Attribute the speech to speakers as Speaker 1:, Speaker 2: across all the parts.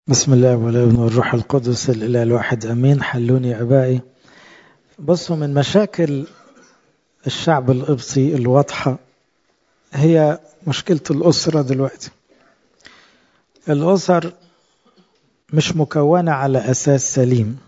Speaker 1: بسم الله والابن والروح القدس الإله الواحد أمين حلوني أبائي بصوا من مشاكل الشعب القبطي الواضحة هي مشكلة الأسرة دلوقتي الأسر مش مكونة على أساس سليم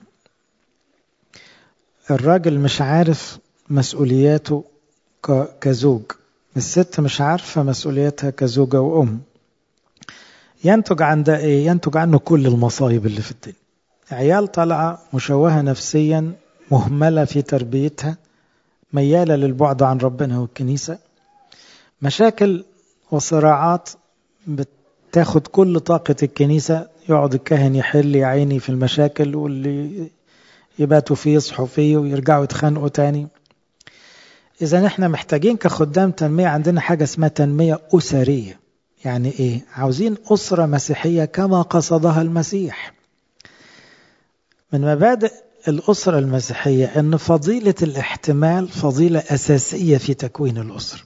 Speaker 1: الراجل مش عارف مسؤولياته كزوج الست مش عارفة مسؤولياتها كزوجة وأم ينتج عن ده ايه ينتج عنه كل المصايب اللي في الدنيا عيال طالعه مشوهه نفسيا مهمله في تربيتها مياله للبعد عن ربنا والكنيسه مشاكل وصراعات بتاخد كل طاقه الكنيسه يقعد الكاهن يحل يا عيني في المشاكل واللي يباتوا فيه يصحوا فيه ويرجعوا يتخانقوا تاني اذا احنا محتاجين كخدام تنميه عندنا حاجه اسمها تنميه اسريه يعني ايه عاوزين اسره مسيحيه كما قصدها المسيح من مبادئ الاسره المسيحيه ان فضيله الاحتمال فضيله اساسيه في تكوين الاسره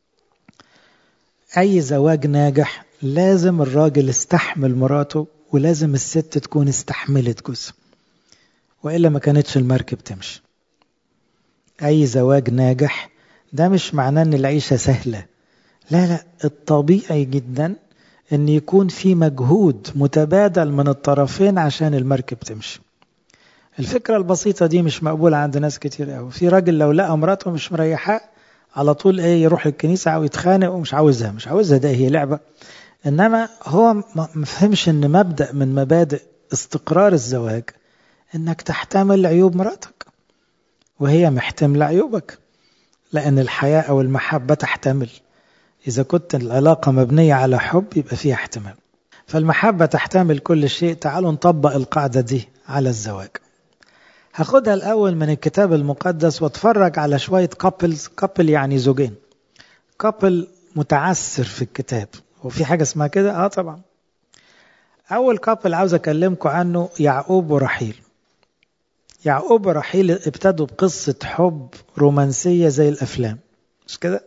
Speaker 1: اي زواج ناجح لازم الراجل يستحمل مراته ولازم الست تكون استحملت جوزها والا ما كانتش المركب تمشي اي زواج ناجح ده مش معناه ان العيشه سهله لا لا الطبيعي جدا ان يكون في مجهود متبادل من الطرفين عشان المركب تمشي الفكرة البسيطة دي مش مقبولة عند ناس كتير قوي في راجل لو لقى مراته مش مريحاه على طول ايه يروح الكنيسة او يتخانق ومش عاوزها مش عاوزها ده هي لعبة انما هو ما فهمش ان مبدأ من مبادئ استقرار الزواج انك تحتمل عيوب مراتك وهي محتملة عيوبك لان الحياة او المحبة تحتمل إذا كنت العلاقة مبنية على حب يبقى فيها احتمال فالمحبة تحتمل كل شيء تعالوا نطبق القاعدة دي على الزواج هاخدها الأول من الكتاب المقدس واتفرج على شوية كابلز كابل يعني زوجين كابل متعسر في الكتاب وفي حاجة اسمها كده اه طبعا أول كابل عاوز أكلمكم عنه يعقوب ورحيل يعقوب ورحيل ابتدوا بقصة حب رومانسية زي الأفلام مش كده؟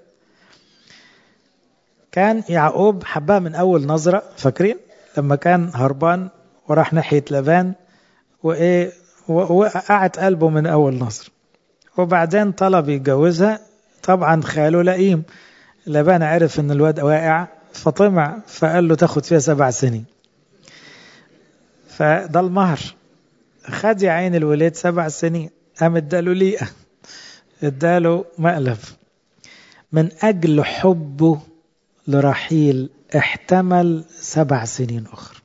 Speaker 1: كان يعقوب حبها من أول نظرة فاكرين لما كان هربان وراح ناحية لبان وإيه وقعت قلبه من أول نظرة وبعدين طلب يتجوزها طبعا خاله لئيم لبان عرف ان الواد واقع فطمع فقال له تاخد فيها سبع سنين فده المهر خد يا عين الولاد سبع سنين قام اداله ليئة اداله مقلب من أجل حبه لرحيل احتمل سبع سنين أخرى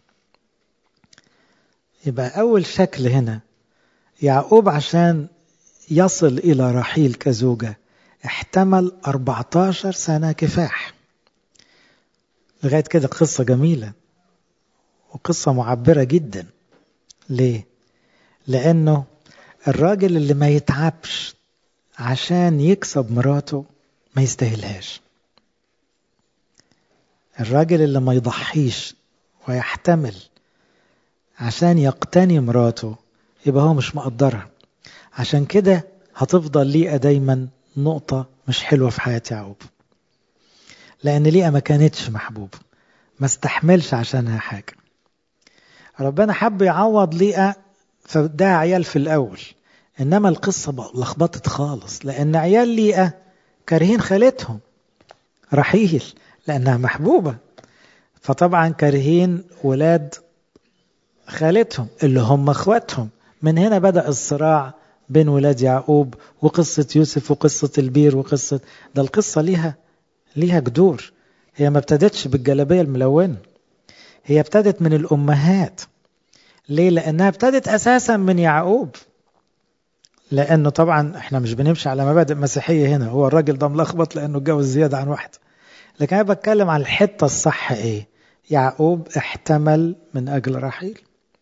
Speaker 1: يبقى أول شكل هنا يعقوب عشان يصل إلى رحيل كزوجة احتمل 14 سنة كفاح لغاية كده قصة جميلة وقصة معبرة جدا ليه؟ لأنه الراجل اللي ما يتعبش عشان يكسب مراته ما يستاهلهاش الراجل اللي ما يضحيش ويحتمل عشان يقتني مراته يبقى هو مش مقدرها عشان كده هتفضل ليئة دايما نقطة مش حلوة في حياة يعقوب لأن ليئة ما كانتش محبوبة ما استحملش عشانها حاجة ربنا حب يعوض ليئة فده عيال في الأول إنما القصة لخبطت خالص لأن عيال ليئة كارهين خالتهم رحيل لأنها محبوبة فطبعا كارهين ولاد خالتهم اللي هم اخواتهم من هنا بدأ الصراع بين ولاد يعقوب وقصة يوسف وقصة البير وقصة ده القصة ليها ليها جذور هي ما ابتدتش بالجلابية الملونة هي ابتدت من الأمهات ليه؟ لأنها ابتدت أساسا من يعقوب لأنه طبعا احنا مش بنمشي على مبادئ مسيحية هنا هو الراجل ده ملخبط لأنه اتجوز زيادة عن واحد لكن أنا بتكلم عن الحتة الصح إيه يعقوب احتمل من أجل رحيل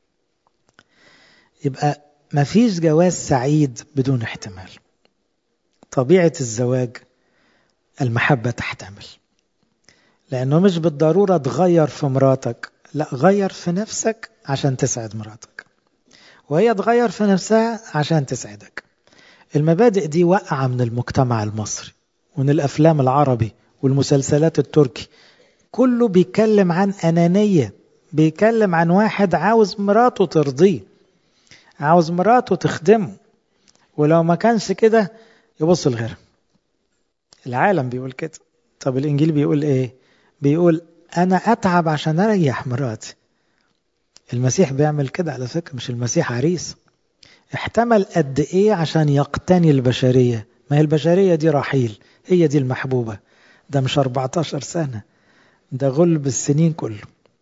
Speaker 1: يبقى ما فيش جواز سعيد بدون احتمال طبيعة الزواج المحبة تحتمل لأنه مش بالضرورة تغير في مراتك لا غير في نفسك عشان تسعد مراتك وهي تغير في نفسها عشان تسعدك المبادئ دي وقعة من المجتمع المصري ومن الأفلام العربي والمسلسلات التركي كله بيتكلم عن أنانية بيتكلم عن واحد عاوز مراته ترضيه عاوز مراته تخدمه ولو ما كانش كده يبص لغيرها العالم بيقول كده طب الانجيل بيقول ايه بيقول انا اتعب عشان اريح مراتي المسيح بيعمل كده على فكره مش المسيح عريس احتمل قد ايه عشان يقتني البشريه ما هي البشريه دي رحيل هي دي المحبوبه ده مش 14 سنه ده غلب السنين كله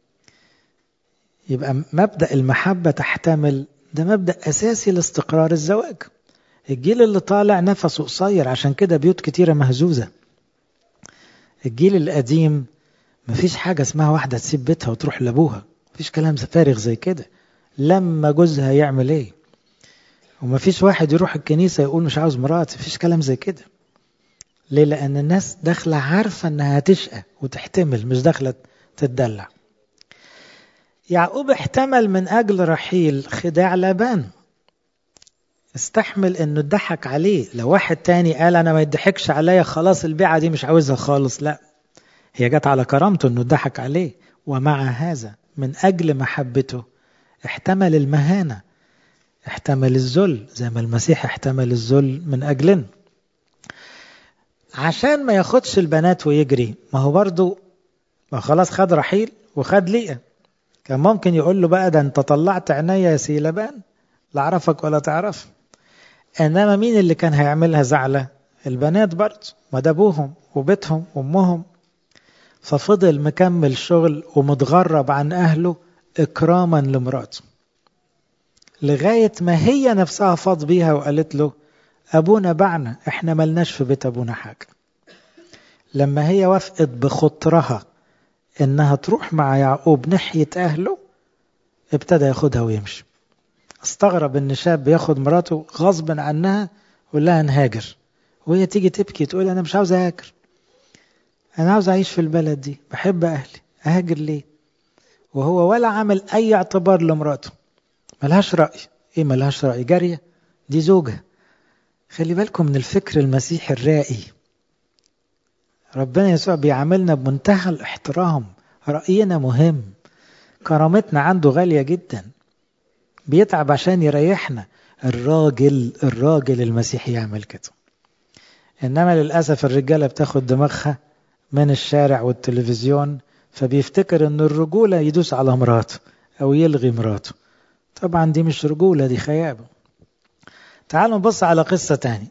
Speaker 1: يبقى مبدا المحبه تحتمل ده مبدا اساسي لاستقرار الزواج الجيل اللي طالع نفسه قصير عشان كده بيوت كتيره مهزوزه الجيل القديم مفيش حاجة اسمها واحدة تسيب بيتها وتروح لأبوها مفيش كلام فارغ زي كده لما جوزها يعمل ايه ومفيش واحد يروح الكنيسة يقول مش عاوز مراتي مفيش كلام زي كده ليه لأن الناس داخلة عارفة إنها هتشقى وتحتمل مش داخلة تتدلع يعقوب احتمل من أجل رحيل خداع لابان استحمل انه اتضحك عليه لو واحد تاني قال انا ما يضحكش عليا خلاص البيعة دي مش عاوزها خالص لا هي جت على كرامته انه اتضحك عليه ومع هذا من اجل محبته احتمل المهانة احتمل الذل زي ما المسيح احتمل الذل من اجلنا عشان ما ياخدش البنات ويجري ما هو برضو ما خلاص خد رحيل وخد ليئة كان ممكن يقول له بقى ده انت طلعت عينيا يا سيلبان لا اعرفك ولا تعرف انما مين اللي كان هيعملها زعلة البنات برضه ما ده ابوهم وبيتهم وامهم ففضل مكمل شغل ومتغرب عن اهله اكراما لمراته لغاية ما هي نفسها فاض بيها وقالت له ابونا باعنا احنا ملناش في بيت ابونا حاجة لما هي وافقت بخطرها انها تروح مع يعقوب ناحية اهله ابتدى ياخدها ويمشي استغرب ان شاب ياخد مراته غصبا عنها ويقول لها نهاجر وهي تيجي تبكي تقول انا مش عاوز اهاجر انا عاوز اعيش في البلد دي بحب اهلي اهاجر ليه وهو ولا عمل اي اعتبار لمراته ملهاش راي ايه ملهاش راي جاريه دي زوجه خلي بالكم من الفكر المسيحي الرائي ربنا يسوع بيعاملنا بمنتهى الاحترام راينا مهم كرامتنا عنده غاليه جدا بيتعب عشان يريحنا الراجل الراجل المسيحي يعمل كده انما للاسف الرجاله بتاخد دماغها من الشارع والتلفزيون فبيفتكر ان الرجوله يدوس على مراته او يلغي مراته طبعا دي مش رجوله دي خيابه تعالوا نبص على قصه تاني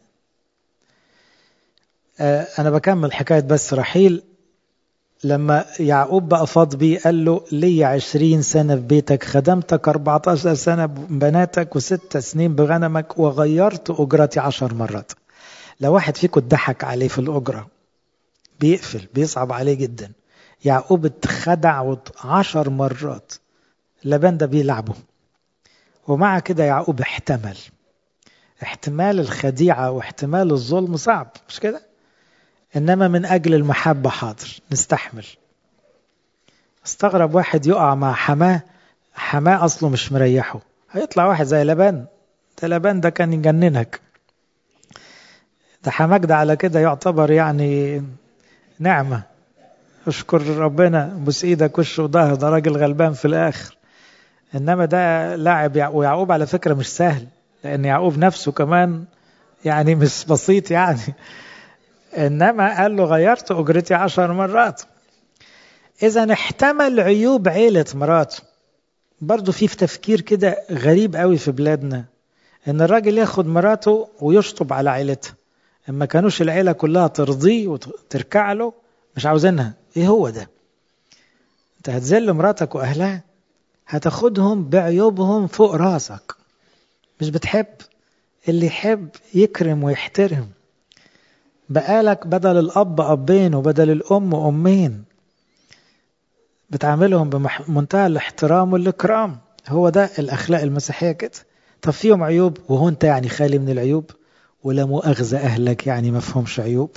Speaker 1: آه انا بكمل حكايه بس رحيل لما يعقوب بقى فاض بيه قال له لي عشرين سنة في بيتك خدمتك 14 سنة ببناتك وست سنين بغنمك وغيرت أجرتي عشر مرات لو واحد فيكم اتضحك عليه في الأجرة بيقفل بيصعب عليه جدا يعقوب اتخدع عشر مرات لبان ده بيلعبه ومع كده يعقوب احتمل احتمال الخديعة واحتمال الظلم صعب مش كده إنما من أجل المحبة حاضر نستحمل استغرب واحد يقع مع حماه حماه أصله مش مريحه هيطلع واحد زي لبان ده لبان ده كان يجننك ده حماك ده على كده يعتبر يعني نعمة اشكر ربنا بوس ايدك وش وظهر ده راجل غلبان في الآخر إنما ده لاعب ويعقوب على فكرة مش سهل لأن يعقوب نفسه كمان يعني مش بسيط يعني إنما قال له غيرت أجرتي عشر مرات إذا احتمل عيوب عيلة مراته برضه في تفكير كده غريب قوي في بلادنا إن الراجل ياخد مراته ويشطب على عيلتها اما كانوش العيلة كلها ترضيه وتركع له مش عاوزينها ايه هو ده انت هتذل مراتك واهلها هتاخدهم بعيوبهم فوق راسك مش بتحب اللي يحب يكرم ويحترم بقالك بدل الأب أبين وبدل الأم أمين بتعاملهم بمنتهى الاحترام والإكرام هو ده الأخلاق المسيحية كده طب فيهم عيوب وهو أنت يعني خالي من العيوب ولا مؤاخذة أهلك يعني ما فهمش عيوب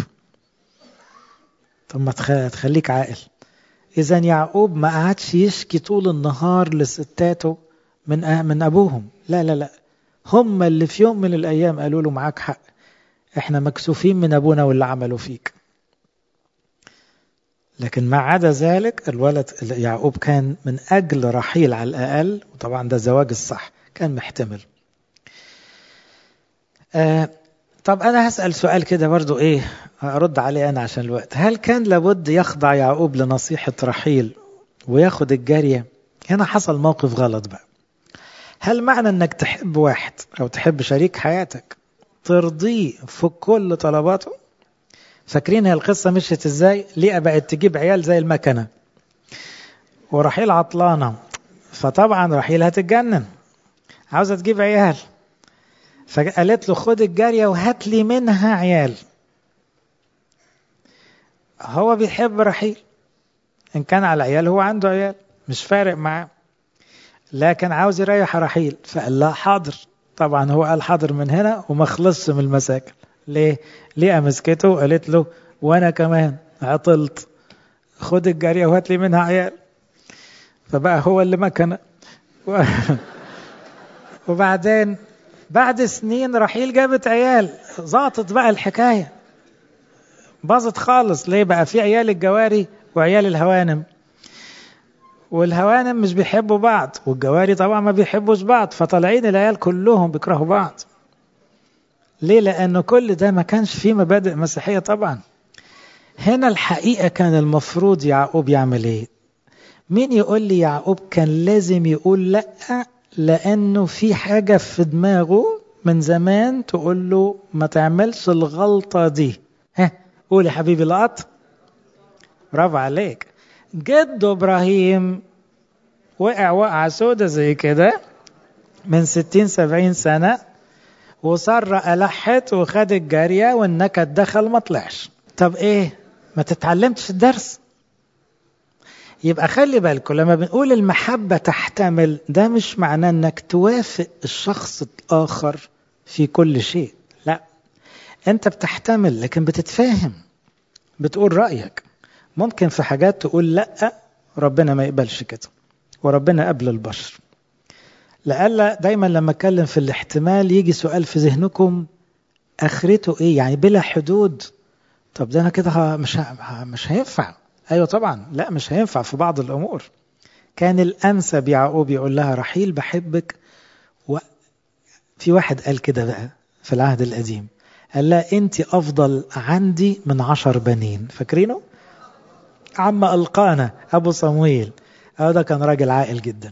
Speaker 1: طب ما تخليك عاقل إذا يعقوب ما قعدش يشكي طول النهار لستاته من أه من أبوهم لا لا لا هم اللي في يوم من الأيام قالوا له معاك حق احنا مكسوفين من أبونا واللي عملوا فيك لكن ما عدا ذلك الولد يعقوب كان من أجل رحيل على الأقل وطبعا ده زواج الصح كان محتمل آه طب أنا هسأل سؤال كده برضو إيه أرد عليه أنا عشان الوقت هل كان لابد يخضع يعقوب لنصيحة رحيل وياخد الجارية هنا حصل موقف غلط بقى هل معنى أنك تحب واحد أو تحب شريك حياتك ترضيه في كل طلباته فاكرين هي القصة مشيت ازاي ليه بقت تجيب عيال زي المكنة ورحيل عطلانة فطبعا رحيل هتتجنن عاوزة تجيب عيال فقالت له خد الجارية وهات لي منها عيال هو بيحب رحيل إن كان على عيال هو عنده عيال مش فارق معاه لكن عاوز يريح رحيل فقال لها حاضر طبعا هو قال حاضر من هنا وما خلصش من المساكن ليه؟ ليه مسكته وقالت له وانا كمان عطلت خد الجارية وهات لي منها عيال فبقى هو اللي مكنه و... وبعدين بعد سنين رحيل جابت عيال ظبطت بقى الحكاية باظت خالص ليه بقى في عيال الجواري وعيال الهوانم والهوانم مش بيحبوا بعض والجواري طبعا ما بيحبوش بعض فطالعين العيال كلهم بيكرهوا بعض ليه لأنه كل ده ما كانش فيه مبادئ مسيحية طبعا هنا الحقيقة كان المفروض يعقوب يعمل ايه مين يقول لي يعقوب كان لازم يقول لا لأنه في حاجة في دماغه من زمان تقول له ما تعملش الغلطة دي ها قول يا حبيبي لقط برافو عليك جده إبراهيم وقع وقعة سودة زي كده من ستين سبعين سنة وصر ألحت وخد الجارية والنكد دخل ما طلعش طب ايه ما تتعلمتش الدرس يبقى خلي بالكم لما بنقول المحبة تحتمل ده مش معناه انك توافق الشخص الآخر في كل شيء لا انت بتحتمل لكن بتتفاهم بتقول رأيك ممكن في حاجات تقول لا ربنا ما يقبلش كده وربنا قبل البشر لألا دايما لما اتكلم في الاحتمال يجي سؤال في ذهنكم اخرته ايه يعني بلا حدود طب ده انا كده مش مش هينفع ايوه طبعا لا مش هينفع في بعض الامور كان الانسب يعقوب يقول لها رحيل بحبك و في واحد قال كده بقى في العهد القديم قال لها انت افضل عندي من عشر بنين فاكرينه عم القانا ابو صمويل هذا كان راجل عاقل جدا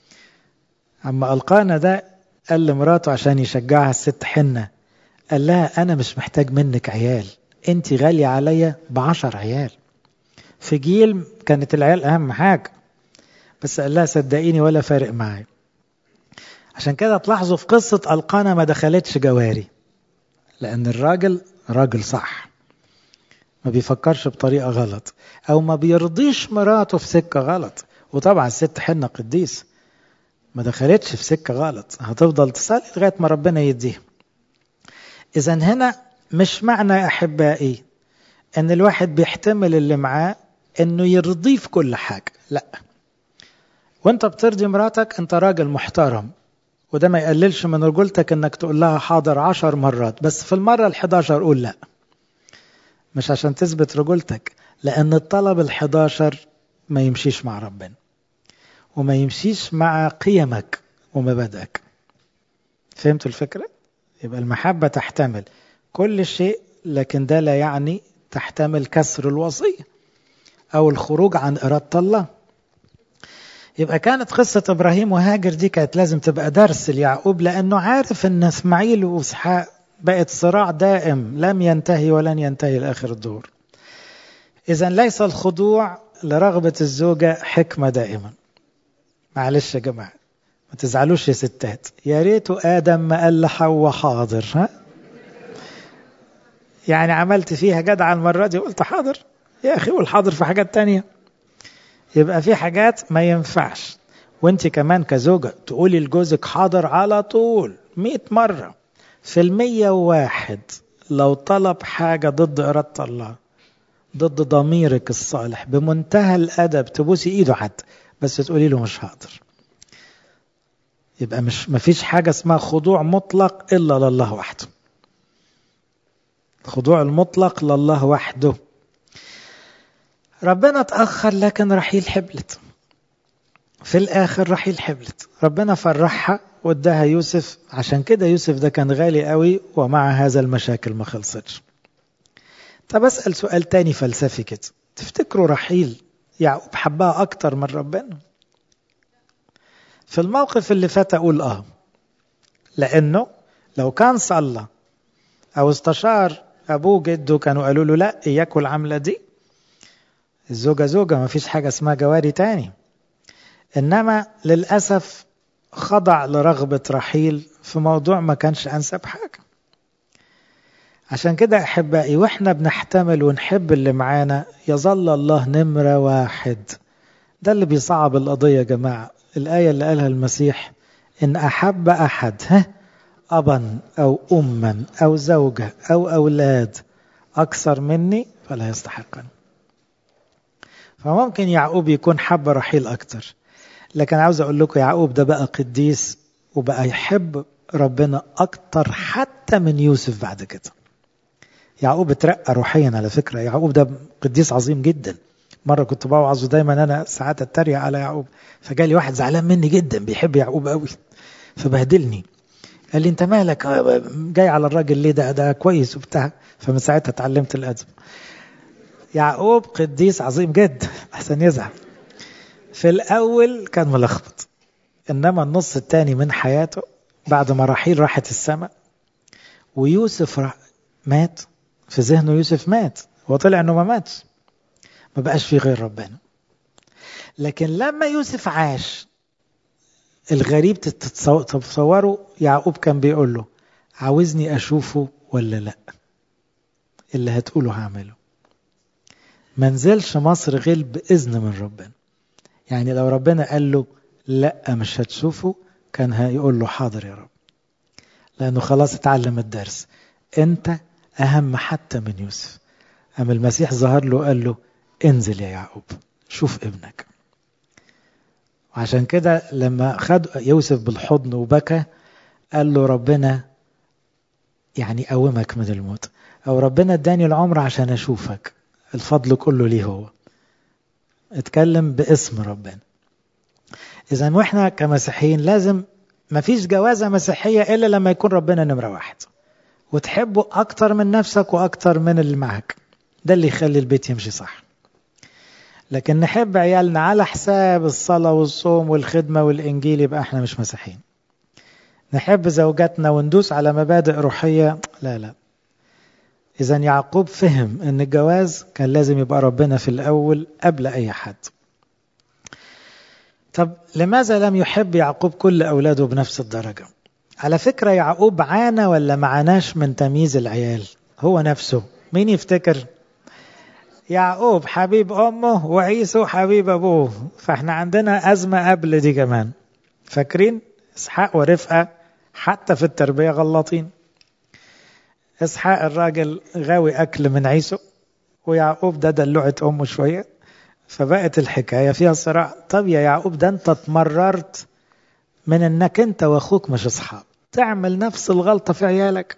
Speaker 1: عم القانا ده قال لمراته عشان يشجعها الست حنه قال لها انا مش محتاج منك عيال انت غالية عليا بعشر عيال في جيل كانت العيال اهم حاجة بس قال لها صدقيني ولا فارق معايا عشان كده تلاحظوا في قصة القانا ما دخلتش جواري لان الراجل راجل صح ما بيفكرش بطريقة غلط او ما بيرضيش مراته في سكة غلط وطبعا الست حنة قديس ما دخلتش في سكة غلط هتفضل تصلي لغاية ما ربنا يديها اذا هنا مش معنى يا احبائي ان الواحد بيحتمل اللي معاه انه يرضيه في كل حاجه لا وانت بترضي مراتك انت راجل محترم وده ما يقللش من رجولتك انك تقول لها حاضر عشر مرات بس في المره الحداشر قول لا مش عشان تثبت رجولتك لان الطلب الحداشر ما يمشيش مع ربنا وما يمشيش مع قيمك ومبادئك فهمتوا الفكره يبقى المحبه تحتمل كل شيء لكن ده لا يعني تحتمل كسر الوصية أو الخروج عن إرادة الله يبقى كانت قصة إبراهيم وهاجر دي كانت لازم تبقى درس ليعقوب لأنه عارف أن إسماعيل وإسحاق بقت صراع دائم لم ينتهي ولن ينتهي لآخر الدور إذا ليس الخضوع لرغبة الزوجة حكمة دائما معلش يا جماعة ما تزعلوش يا ستات يا ريت آدم ما قال لحواء حاضر ها يعني عملت فيها جدع المرة دي وقلت حاضر يا أخي قول حاضر في حاجات تانية يبقى في حاجات ما ينفعش وانت كمان كزوجة تقولي لجوزك حاضر على طول مئة مرة في المية واحد لو طلب حاجة ضد إرادة الله ضد ضميرك الصالح بمنتهى الأدب تبوسي إيده حتى بس تقولي له مش حاضر يبقى مش مفيش حاجة اسمها خضوع مطلق إلا لله وحده الخضوع المطلق لله وحده ربنا اتأخر لكن رحيل حبلت في الآخر رحيل حبلت ربنا فرحها واداها يوسف عشان كده يوسف ده كان غالي قوي ومع هذا المشاكل ما خلصتش طب أسأل سؤال تاني فلسفي كده تفتكروا رحيل يعقوب حبها أكتر من ربنا في الموقف اللي فات أقول آه لأنه لو كان صلى أو استشار أبوه جده كانوا قالوا له لا إياك العملة دي الزوجة زوجة ما فيش حاجة اسمها جواري تاني إنما للأسف خضع لرغبة رحيل في موضوع ما كانش أنسب حاجة عشان كده أحبائي وإحنا بنحتمل ونحب اللي معانا يظل الله نمرة واحد ده اللي بيصعب القضية يا جماعة الآية اللي قالها المسيح إن أحب أحد ها أبا أو أما أو زوجة أو أولاد أكثر مني فلا يستحقني فممكن يعقوب يكون حب رحيل أكتر لكن عاوز أقول لكم يعقوب ده بقى قديس وبقى يحب ربنا أكتر حتى من يوسف بعد كده يعقوب اترقى روحيا على فكرة يعقوب ده قديس عظيم جدا مرة كنت بوعظه دايما أنا ساعات أتريق على يعقوب فجالي واحد زعلان مني جدا بيحب يعقوب قوي فبهدلني قال لي انت مالك جاي على الراجل ليه ده ده كويس وبتاع فمن ساعتها اتعلمت الادب يعقوب قديس عظيم جدا احسن يزعل في الاول كان ملخبط انما النص الثاني من حياته بعد ما رحيل راحت السماء ويوسف مات في ذهنه يوسف مات هو طلع انه ما ماتش ما بقاش في غير ربنا لكن لما يوسف عاش الغريب تتصوروا يعقوب كان بيقول له عاوزني اشوفه ولا لا اللي هتقوله هعمله ما نزلش مصر غير باذن من ربنا يعني لو ربنا قال له لا مش هتشوفه كان هيقول له حاضر يا رب لانه خلاص اتعلم الدرس انت اهم حتى من يوسف اما المسيح ظهر له قال له انزل يا يعقوب شوف ابنك وعشان كده لما خد يوسف بالحضن وبكى قال له ربنا يعني قومك من الموت او ربنا اداني العمر عشان اشوفك الفضل كله ليه هو اتكلم باسم ربنا اذا واحنا كمسيحيين لازم مفيش جوازه مسيحيه الا لما يكون ربنا نمره واحد وتحبه اكتر من نفسك واكتر من اللي معك ده اللي يخلي البيت يمشي صح لكن نحب عيالنا على حساب الصلاة والصوم والخدمة والإنجيل يبقى احنا مش مسيحيين نحب زوجاتنا وندوس على مبادئ روحية لا لا إذا يعقوب فهم أن الجواز كان لازم يبقى ربنا في الأول قبل أي حد طب لماذا لم يحب يعقوب كل أولاده بنفس الدرجة على فكرة يعقوب عانى ولا معاناش من تمييز العيال هو نفسه مين يفتكر يعقوب حبيب أمه وعيسو حبيب أبوه فاحنا عندنا أزمة قبل دي كمان فاكرين إسحاق ورفقة حتى في التربية غلطين إسحاق الراجل غاوي أكل من عيسو ويعقوب ده دلوعة أمه شوية فبقت الحكاية فيها صراع طب يا يعقوب ده أنت اتمررت من أنك أنت وأخوك مش أصحاب تعمل نفس الغلطة في عيالك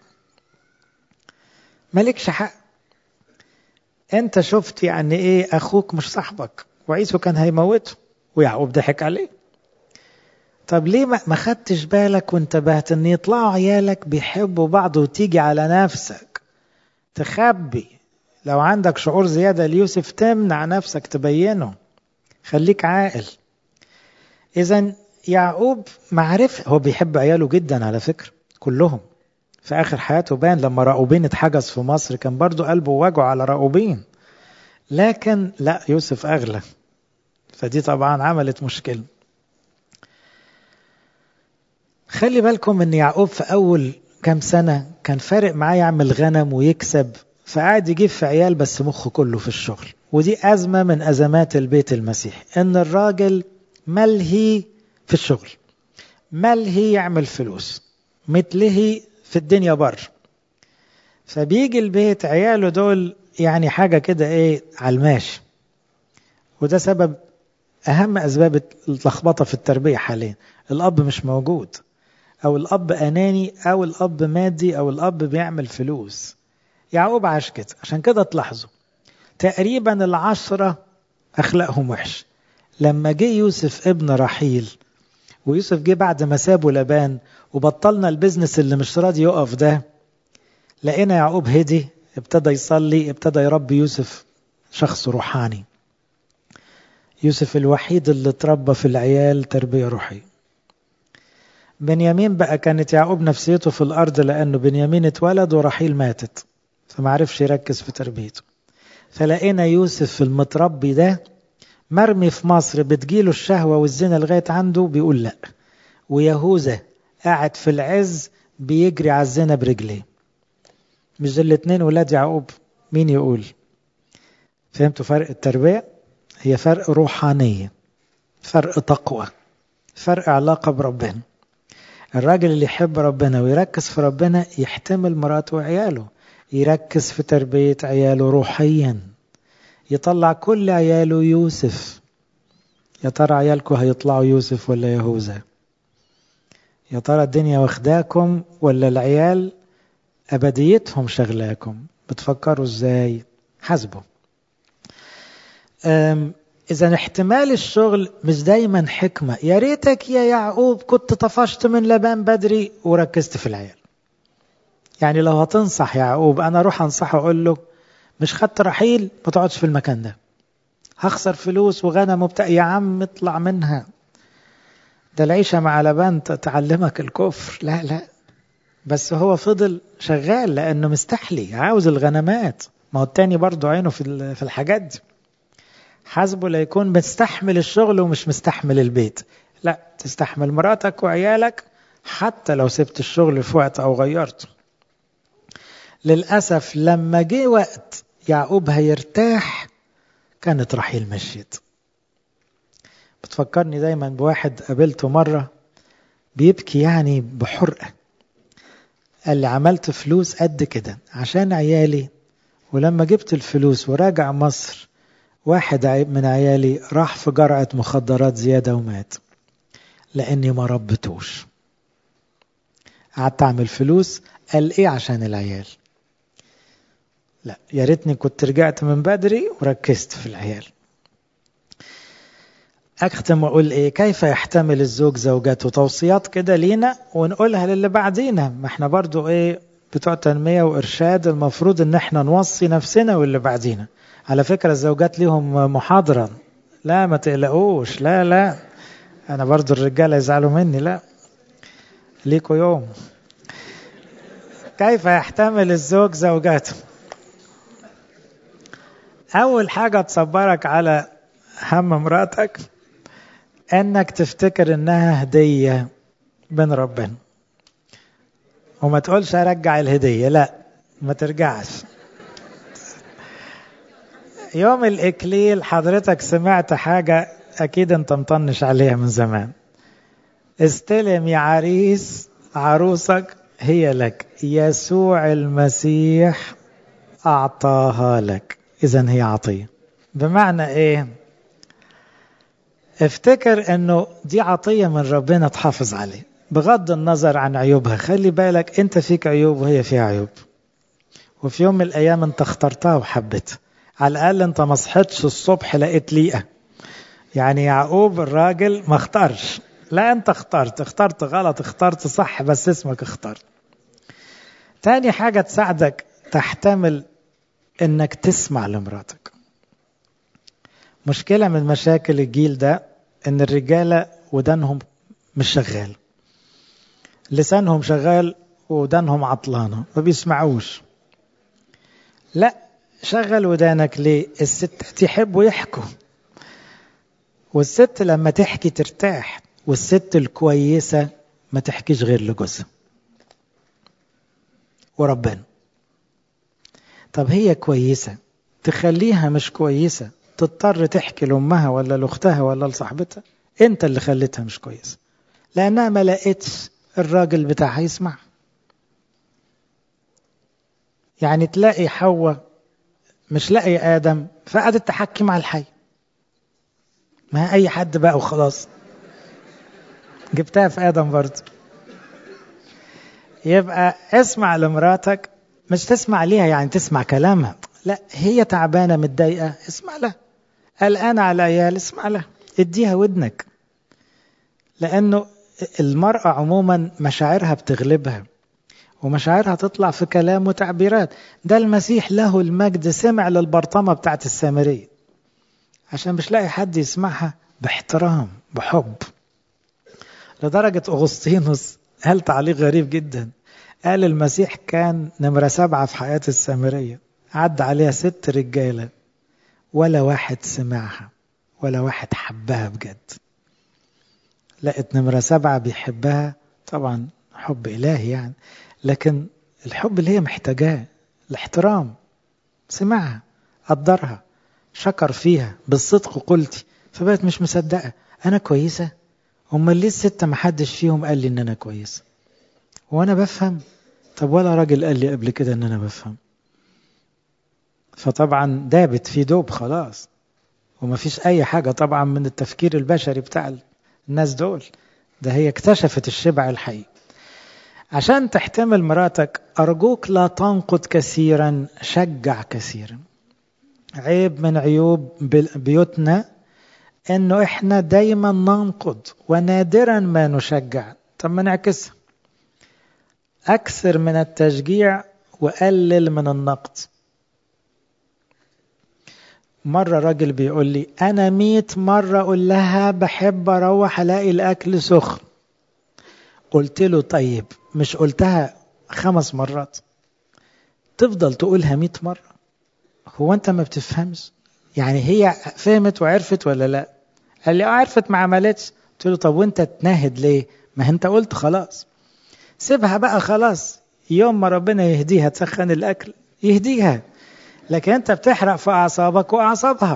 Speaker 1: مالكش حق انت شفت يعني ايه اخوك مش صاحبك وعيسو كان هيموته ويعقوب ضحك عليه طب ليه ما خدتش بالك وانتبهت ان يطلعوا عيالك بيحبوا بعض وتيجي على نفسك تخبي لو عندك شعور زيادة ليوسف تمنع نفسك تبينه خليك عاقل اذا يعقوب معرف هو بيحب عياله جدا على فكرة كلهم في آخر حياته بان لما راؤوبين اتحجز في مصر كان برضو قلبه وجعه على راؤوبين لكن لا يوسف أغلى فدي طبعا عملت مشكلة خلي بالكم ان يعقوب في أول كام سنة كان فارق معاه يعمل غنم ويكسب فقعد يجيب في عيال بس مخه كله في الشغل ودي أزمة من أزمات البيت المسيحي إن الراجل ملهي في الشغل ملهي يعمل فلوس متلهي في الدنيا بر فبيجي البيت عياله دول يعني حاجة كده ايه على الماشي وده سبب أهم أسباب اللخبطة في التربية حاليا الأب مش موجود أو الأب أناني أو الأب مادي أو الأب بيعمل فلوس يعقوب عاش كده عشان كده تلاحظوا تقريبا العشرة أخلاقهم وحش لما جه يوسف ابن رحيل ويوسف جه بعد ما سابوا لبان وبطلنا البزنس اللي مش راضي يقف ده لقينا يعقوب هدي ابتدى يصلي ابتدى يربي يوسف شخص روحاني يوسف الوحيد اللي اتربى في العيال تربية روحية بنيامين بقى كانت يعقوب نفسيته في الأرض لأنه بنيامين اتولد ورحيل ماتت فما عرفش يركز في تربيته فلقينا يوسف المتربي ده مرمي في مصر بتجيله الشهوة والزنا لغاية عنده بيقول لا ويهوذا قاعد في العز بيجري على الزنا برجليه مش الاتنين ولاد يعقوب مين يقول فهمتوا فرق التربية هي فرق روحانية فرق تقوى فرق علاقة بربنا الراجل اللي يحب ربنا ويركز في ربنا يحتمل مراته وعياله يركز في تربية عياله روحيا يطلع كل عياله يوسف يا ترى عيالكم هيطلعوا يوسف ولا يهوذا يا ترى الدنيا واخداكم ولا العيال أبديتهم شغلاكم بتفكروا ازاي حاسبوا إذا احتمال الشغل مش دايما حكمة يا ريتك يا يعقوب كنت طفشت من لبان بدري وركزت في العيال يعني لو هتنصح يعقوب أنا أروح أنصحه أقول له مش خدت رحيل ما تقعدش في المكان ده هخسر فلوس وغنم وبتاع يا عم اطلع منها ده العيشة مع لبان تعلمك الكفر لا لا بس هو فضل شغال لأنه مستحلي عاوز الغنمات ما هو التاني برضه عينه في في الحاجات دي حاسبه لا يكون مستحمل الشغل ومش مستحمل البيت لا تستحمل مراتك وعيالك حتى لو سبت الشغل في وقت أو غيرته للأسف لما جه وقت يعقوب هيرتاح كانت رحيل مشيت بتفكرني دايما بواحد قابلته مرة بيبكي يعني بحرقة قال لي عملت فلوس قد كده عشان عيالي ولما جبت الفلوس وراجع مصر واحد من عيالي راح في جرعة مخدرات زيادة ومات لأني ما ربتوش قعدت أعمل فلوس قال إيه عشان العيال لا يا ريتني كنت رجعت من بدري وركزت في العيال أختم وأقول إيه كيف يحتمل الزوج زوجته توصيات كده لينا ونقولها للي بعدينا ما احنا برضو إيه بتوع تنمية وإرشاد المفروض إن احنا نوصي نفسنا واللي بعدينا على فكرة الزوجات ليهم محاضرة لا ما تقلقوش لا لا أنا برضو الرجالة يزعلوا مني لا ليكوا يوم كيف يحتمل الزوج زوجاته أول حاجة تصبرك على هم مراتك انك تفتكر انها هدية من ربنا وما تقولش ارجع الهدية لا ما ترجعش يوم الاكليل حضرتك سمعت حاجة اكيد انت مطنش عليها من زمان استلم يا عريس عروسك هي لك يسوع المسيح اعطاها لك اذا هي عطية بمعنى ايه افتكر انه دي عطية من ربنا تحافظ عليه بغض النظر عن عيوبها خلي بالك انت فيك عيوب وهي فيها عيوب وفي يوم من الايام انت اخترتها وحبتها على الاقل انت ما صحتش الصبح لقيت ليئة يعني يعقوب الراجل ما اختارش لا انت اخترت اخترت غلط اخترت صح بس اسمك اخترت تاني حاجة تساعدك تحتمل انك تسمع لمراتك مشكلة من مشاكل الجيل ده ان الرجالة ودانهم مش شغال لسانهم شغال ودانهم عطلانة ما بيسمعوش لا شغل ودانك ليه الستات يحبوا يحكوا والست لما تحكي ترتاح والست الكويسة ما تحكيش غير لجوزها وربنا طب هي كويسة تخليها مش كويسة تضطر تحكي لأمها ولا لأختها ولا لصاحبتها أنت اللي خليتها مش كويسة لأنها ما لقيتش الراجل بتاعها يسمع يعني تلاقي حواء مش لاقي آدم فقعدت تحكي مع الحي ما أي حد بقى وخلاص جبتها في آدم برضه يبقى اسمع لمراتك مش تسمع ليها يعني تسمع كلامها لا هي تعبانة متضايقة اسمع لها قلقان على عيال اسمع لها اديها ودنك لأنه المرأة عموما مشاعرها بتغلبها ومشاعرها تطلع في كلام وتعبيرات ده المسيح له المجد سمع للبرطمة بتاعت السامرية عشان مش لاقي حد يسمعها باحترام بحب لدرجة أغسطينوس قال تعليق غريب جدا قال المسيح كان نمرة سبعة في حياة السامرية عدى عليها ست رجالة ولا واحد سمعها ولا واحد حبها بجد لقت نمرة سبعة بيحبها طبعا حب إلهي يعني لكن الحب اللي هي محتاجاه الاحترام سمعها قدرها شكر فيها بالصدق قلتي فبقت مش مصدقة أنا كويسة أمال ليه الستة محدش فيهم قال لي إن أنا كويسة وأنا بفهم طب ولا راجل قال لي قبل كده إن أنا بفهم فطبعا دابت في دوب خلاص ومفيش أي حاجة طبعا من التفكير البشري بتاع الناس دول ده هي اكتشفت الشبع الحقيقي عشان تحتمل مراتك أرجوك لا تنقد كثيرا شجع كثيرا عيب من عيوب بيوتنا انه احنا دايما ننقد ونادرا ما نشجع طب ما نعكسها اكثر من التشجيع وقلل من النقد مرة راجل بيقول لي أنا مية مرة أقول لها بحب أروح ألاقي الأكل سخن قلت له طيب مش قلتها خمس مرات تفضل تقولها مية مرة هو أنت ما بتفهمش يعني هي فهمت وعرفت ولا لا قال لي اه عرفت ما عملتش قلت له طب وانت تنهد ليه ما انت قلت خلاص سيبها بقى خلاص يوم ما ربنا يهديها تسخن الاكل يهديها لكن انت بتحرق في اعصابك واعصابها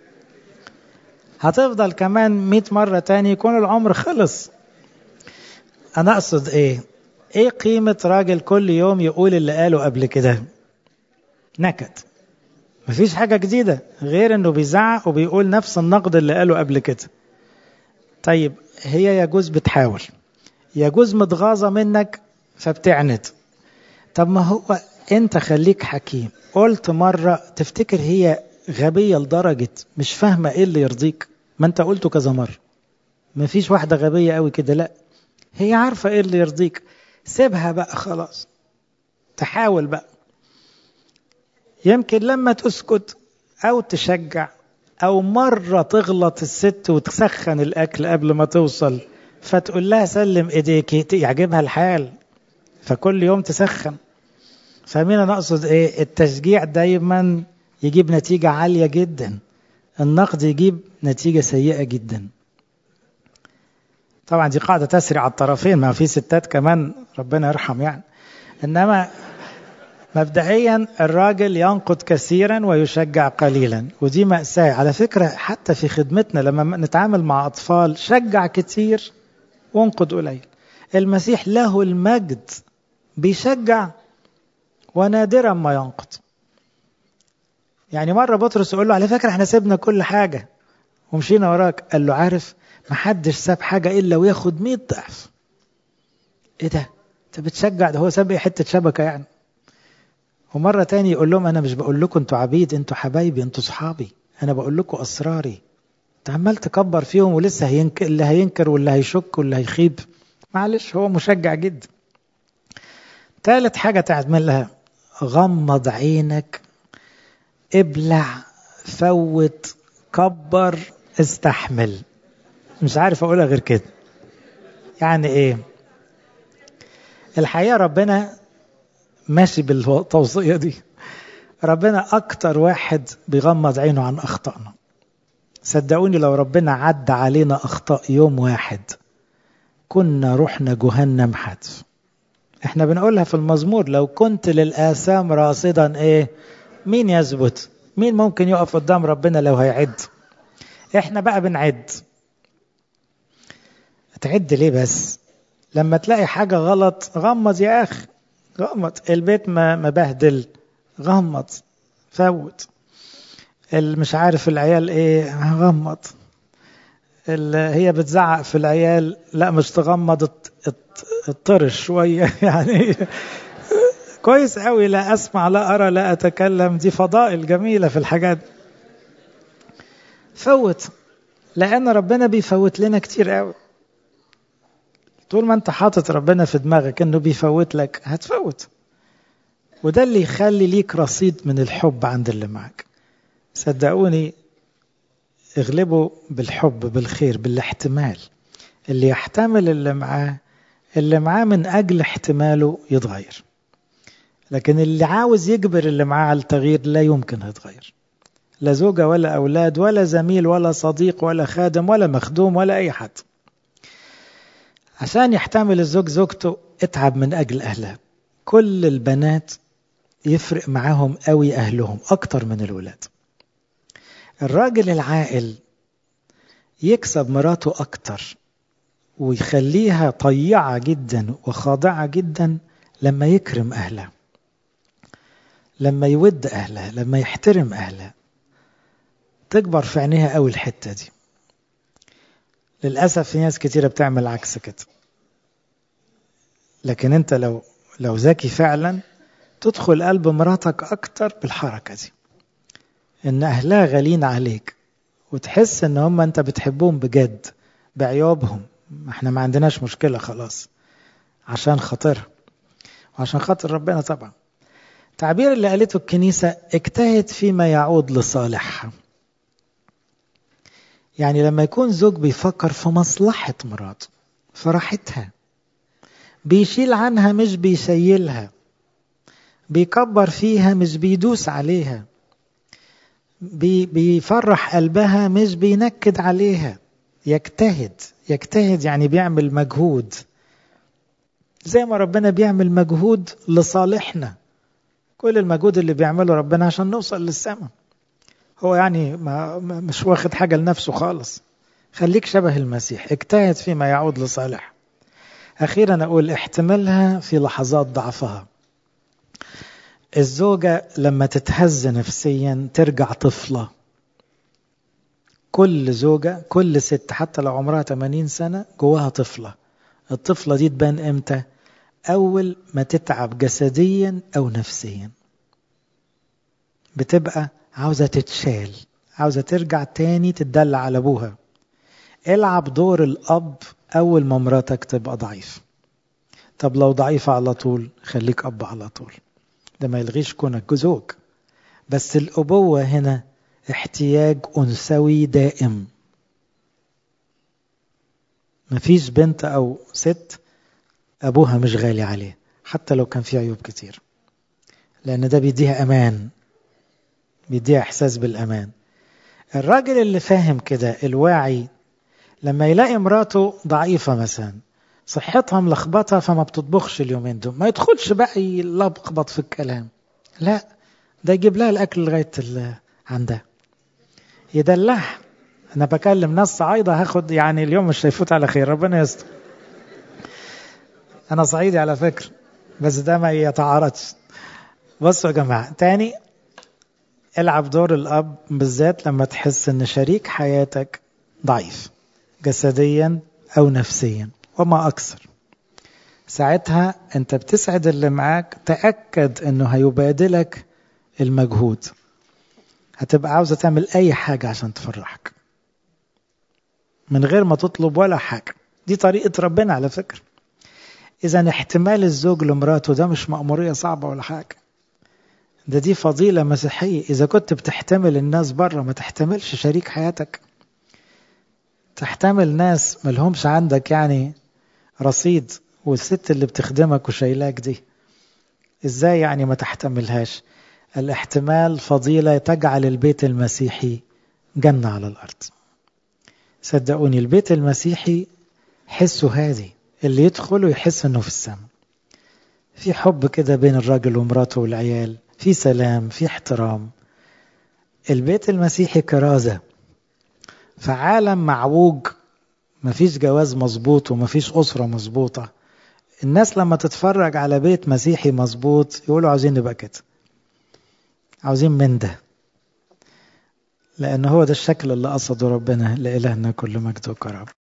Speaker 1: هتفضل كمان مئة مرة تاني يكون العمر خلص انا اقصد ايه ايه قيمة راجل كل يوم يقول اللي قاله قبل كده نكد مفيش حاجة جديدة غير انه بيزعق وبيقول نفس النقد اللي قاله قبل كده طيب هي يجوز بتحاول يجوز متغاظة منك فبتعند طب ما هو انت خليك حكيم قلت مرة تفتكر هي غبية لدرجة مش فاهمة ايه اللي يرضيك ما انت قلته كذا مرة مفيش واحدة غبية قوي كده لا هي عارفة ايه اللي يرضيك سيبها بقى خلاص تحاول بقى يمكن لما تسكت أو تشجع أو مرة تغلط الست وتسخن الأكل قبل ما توصل فتقول لها سلم إيديك يعجبها الحال فكل يوم تسخن فاهمين أنا أقصد إيه التشجيع دايما يجيب نتيجة عالية جدا النقد يجيب نتيجة سيئة جدا طبعا دي قاعدة تسري على الطرفين ما في ستات كمان ربنا يرحم يعني إنما مبدئيا الراجل ينقد كثيرا ويشجع قليلا ودي مأساة على فكرة حتى في خدمتنا لما نتعامل مع أطفال شجع كتير وانقد قليل المسيح له المجد بيشجع ونادرا ما ينقد يعني مرة بطرس يقول له على فكرة احنا سيبنا كل حاجة ومشينا وراك قال له عارف محدش ساب حاجة إلا وياخد مئة ضعف ايه ده انت بتشجع ده هو ساب ايه حتة شبكة يعني ومرة تاني يقول لهم أنا مش بقول لكم أنتوا عبيد أنتوا حبايبي أنتوا صحابي أنا بقول لكم أسراري أنت عمال تكبر فيهم ولسه هينكر اللي هينكر واللي هيشك واللي هيخيب معلش هو مشجع جدا ثالث حاجة تعملها غمض عينك ابلع فوت كبر استحمل مش عارف أقولها غير كده يعني إيه الحقيقة ربنا ماشي بالتوصية دي ربنا أكتر واحد بيغمض عينه عن أخطائنا صدقوني لو ربنا عدى علينا أخطاء يوم واحد كنا رحنا جهنم حتف احنا بنقولها في المزمور لو كنت للآثام راصدا ايه مين يثبت مين ممكن يقف قدام ربنا لو هيعد احنا بقى بنعد تعد ليه بس لما تلاقي حاجة غلط غمض يا أخي غمض البيت مبهدل غمض فوت مش عارف العيال ايه غمض هي بتزعق في العيال لا مش تغمض الطرش شوية يعني كويس قوي لا أسمع لا أرى لا أتكلم دي فضائل جميلة في الحاجات فوت لأن ربنا بيفوت لنا كتير قوي طول ما انت حاطط ربنا في دماغك انه بيفوت لك هتفوت وده اللي يخلي ليك رصيد من الحب عند اللي معك صدقوني اغلبوا بالحب بالخير بالاحتمال اللي يحتمل اللي معاه اللي معاه من أجل احتماله يتغير لكن اللي عاوز يجبر اللي معاه على التغيير لا يمكن يتغير لا زوجة ولا أولاد ولا زميل ولا صديق ولا خادم ولا مخدوم ولا أي حد عشان يحتمل الزوج زوجته اتعب من أجل أهلها كل البنات يفرق معاهم قوي أهلهم أكتر من الولاد الراجل العاقل يكسب مراته أكتر ويخليها طيعة جدا وخاضعة جدا لما يكرم أهلها لما يود أهلها لما يحترم أهلها تكبر في عينيها قوي الحتة دي للأسف في ناس كتيرة بتعمل عكس كده لكن انت لو لو ذكي فعلا تدخل قلب مراتك أكتر بالحركة دي إن أهلها غالين عليك وتحس إن هم أنت بتحبهم بجد بعيوبهم احنا ما عندناش مشكلة خلاص عشان خاطرها وعشان خاطر ربنا طبعا التعبير اللي قالته الكنيسة اجتهد فيما يعود لصالحها يعني لما يكون زوج بيفكر في مصلحة مراته في راحتها بيشيل عنها مش بيشيلها بيكبر فيها مش بيدوس عليها بي بيفرح قلبها مش بينكد عليها يجتهد يجتهد يعني بيعمل مجهود زي ما ربنا بيعمل مجهود لصالحنا كل المجهود اللي بيعمله ربنا عشان نوصل للسماء هو يعني ما مش واخد حاجة لنفسه خالص خليك شبه المسيح اجتهد فيما يعود لصالح أخيرا أقول احتملها في لحظات ضعفها الزوجة لما تتهز نفسيا ترجع طفلة كل زوجة كل ست حتى لو عمرها 80 سنة جواها طفلة الطفلة دي تبان امتى أول ما تتعب جسديا أو نفسيا بتبقى عاوزة تتشال عاوزة ترجع تاني تدلع على أبوها العب دور الأب أول ما مراتك تبقى ضعيف طب لو ضعيفة على طول خليك أب على طول ده ما يلغيش كونك زوج بس الأبوة هنا احتياج أنثوي دائم مفيش بنت أو ست أبوها مش غالي عليه حتى لو كان فيه عيوب كتير لأن ده بيديها أمان بيديها إحساس بالأمان الراجل اللي فاهم كده الواعي لما يلاقي مراته ضعيفة مثلا صحتها ملخبطة فما بتطبخش اليومين دول ما يدخلش بقى يلخبط في الكلام لا ده يجيب لها الأكل لغاية عندها يدلعها أنا بكلم ناس صعايدة هاخد يعني اليوم مش هيفوت على خير ربنا يستر أنا صعيدي على فكرة بس ده ما يتعارضش بصوا يا جماعة تاني العب دور الأب بالذات لما تحس إن شريك حياتك ضعيف جسديا أو نفسيا وما أكثر ساعتها أنت بتسعد اللي معاك تأكد أنه هيبادلك المجهود هتبقى عاوزة تعمل أي حاجة عشان تفرحك من غير ما تطلب ولا حاجة دي طريقة ربنا على فكرة إذا احتمال الزوج لمراته ده مش مأمورية صعبة ولا حاجة ده دي فضيلة مسيحية إذا كنت بتحتمل الناس بره ما تحتملش شريك حياتك تحتمل ناس ملهمش عندك يعني رصيد والست اللي بتخدمك وشايلاك دي ازاي يعني ما تحتملهاش الاحتمال فضيلة تجعل البيت المسيحي جنة على الأرض صدقوني البيت المسيحي حسه هادي اللي يدخله يحس انه في السماء في حب كده بين الراجل ومراته والعيال في سلام في احترام البيت المسيحي كرازة في عالم معوج مفيش جواز مظبوط ومفيش أسرة مظبوطة الناس لما تتفرج على بيت مسيحي مظبوط يقولوا عاوزين نبقى كده عاوزين من ده لأن هو ده الشكل اللي قصده ربنا لإلهنا كل مجد وكرم